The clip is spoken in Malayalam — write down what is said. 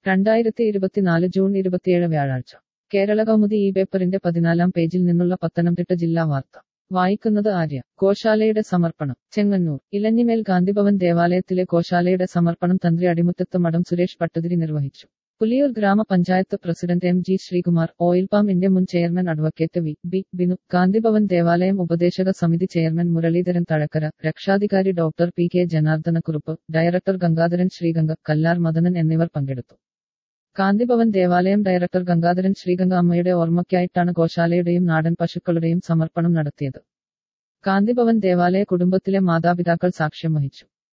രണ്ടായിരത്തി ഇരുപത്തിനാല് ജൂൺ ഇരുപത്തിയേഴ് വ്യാഴാഴ്ച കേരള കൗമുദി ഈ പേപ്പറിന്റെ പതിനാലാം പേജിൽ നിന്നുള്ള പത്തനംതിട്ട ജില്ലാ വാർത്ത വായിക്കുന്നത് ആര്യ ഗോശാലയുടെ സമർപ്പണം ചെങ്ങന്നൂർ ഇലഞ്ഞിമേൽ ഗാന്ധിഭവൻ ദേവാലയത്തിലെ ഗോശാലയുടെ സമർപ്പണം തന്ത്രി അടിമുറ്റത്ത് മഠം സുരേഷ് പട്ടുതിരി നിർവഹിച്ചു പുലിയൂർ ഗ്രാമപഞ്ചായത്ത് president M G Sreekumar oil palm India മുൻ chairman advocate V B Binu Gandhibhavan ദേവാലയം ഉപദേശക സമിതി ചെയർമാൻ മുരളീധരൻ തഴക്കര രക്ഷാധികാരി doctor P K Janardhanakurup director Gangadharan Sreeganga Kallar Madanan എന്നിവർ പങ്കെടുത്തു ഗാന്ധിഭവൻ ദേവാലയം ഡയറക്ടർ ഗംഗാധരൻ ശ്രീഗംഗ അമ്മയുടെ ഓർമ്മയ്ക്കായിട്ടാണ് ഗോശാലയുടെയും നാടൻ പശുക്കളുടെയും സമർപ്പണം നടത്തിയത് ഗാന്ധിഭവൻ ദേവാലയ കുടുംബത്തിലെ മാതാപിതാക്കൾ സാക്ഷ്യം വഹിച്ചു